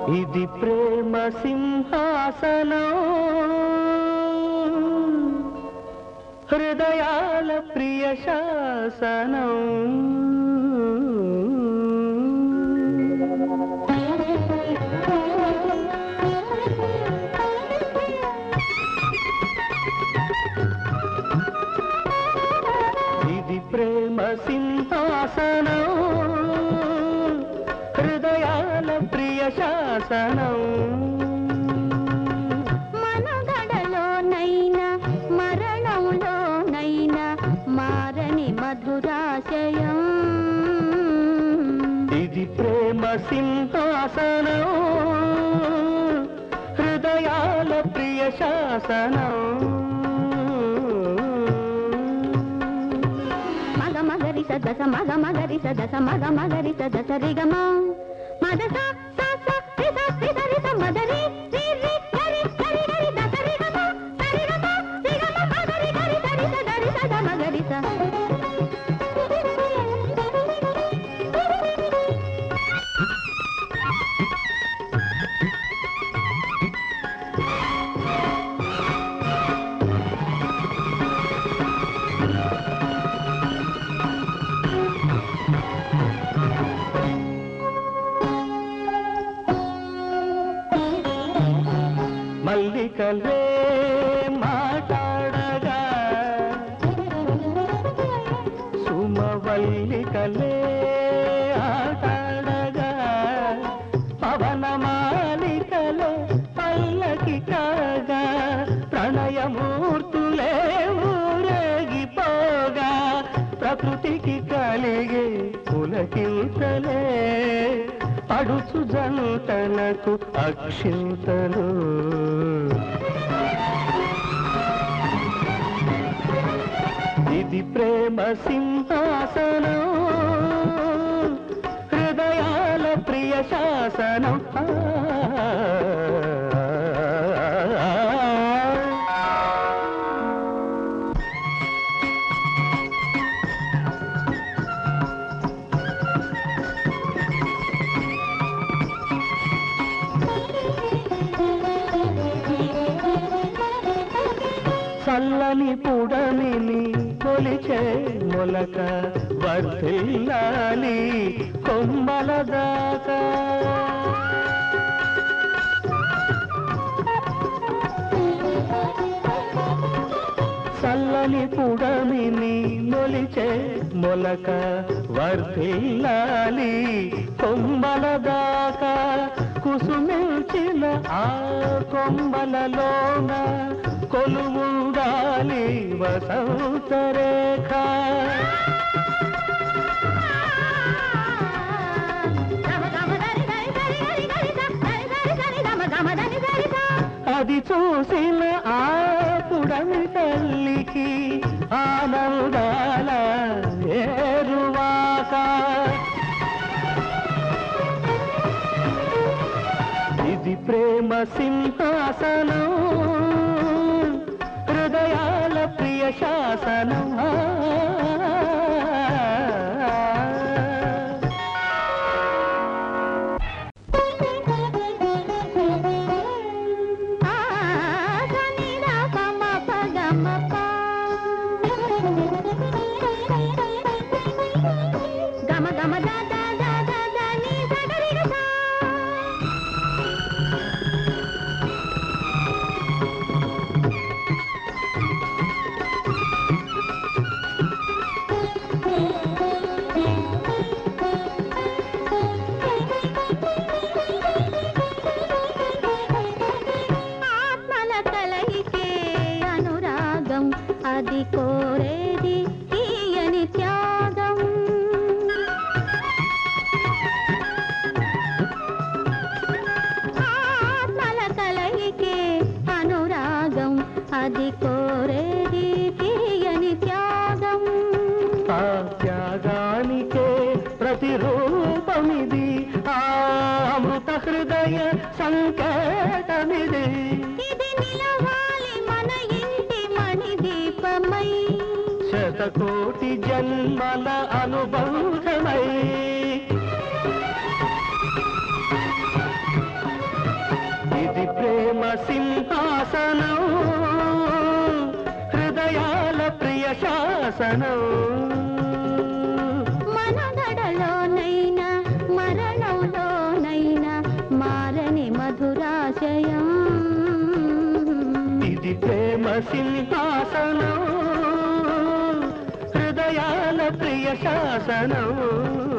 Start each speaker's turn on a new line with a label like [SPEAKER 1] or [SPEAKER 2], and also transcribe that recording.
[SPEAKER 1] ఇది ప్రేమ సింహాసనం హృదయాల ప్రియ శాసనం ఇది ప్రేమ సింహాసనం హృదయాల ప్రియ శాసనం
[SPEAKER 2] మనగడలోనైనా మరణంలోనైనా మారని మధురాశయం
[SPEAKER 1] ఇది ప్రేమ సింహాసనం హృదయాల ప్రియ శాసనం
[SPEAKER 2] మగ మగరి సదస మగ మగరి సదస మగ మగరి సదస రిగమ మదస స స రి స రి స రి స మదని రి రి గరి గరి గరి దస రిగమ సరిగమ రిగమ మగరి గరి సరి స గరి స గ మగరి స
[SPEAKER 1] మల్లికలే మాట్లాడగా సుమవల్లికలే ఆటాడగా పవనమాలికలే పల్లకి కాగా ప్రణయమూర్తులే ఊరేగిపోగా ప్రకృతికి కలిగే పులకింతలే పడుచు జంటనకు అక్షింతలు ఇది ప్రేమ సింహాసనం హృదయాల ప్రియ శాసనం చల్లని పుడమిని కొలిచే మొలక వర్ధిల్లాలి కొమ్మల దాకా చల్లని పుడమిని మొలిచే మొలక వర్ధిల్లాలి కొమ్మల దాకా కుసుమించిన ఆ కొమ్మలలోన కొలువుండాలి వసంత రేఖ అది చూసిన ఆ పుడమి తల్లికి ఆనందాల ఏరువాక ఇది ప్రేమ సింహాసనం హృదయాల ప్రియ శాసనం
[SPEAKER 2] గమ గమ దా దా దా దా దా నీ సగరి గ సా. ఆత్మల కలయికే అనురాగం అది కోరేది తీయని త్యాగం ఆత్మల కలయికే అనురాగం అది కోరేది తీయని త్యాగం
[SPEAKER 1] ఆ త్యాగానికే ప్రతిరూపమిది ఆ అమృత హృదయ సంకేతమిది
[SPEAKER 2] ఇది నిలవాలి మన ఇంటి మణి దీపమై
[SPEAKER 1] శతకోటి జన్మల అనుబంధమై సింహాసనం హృదయాల ప్రియ శాసనం
[SPEAKER 2] మనదడలోనైనా మరణంలోనైనా మారని మధురాశయం
[SPEAKER 1] ఇది ప్రేమ సింహాసనం హృదయాల ప్రియ శాసనం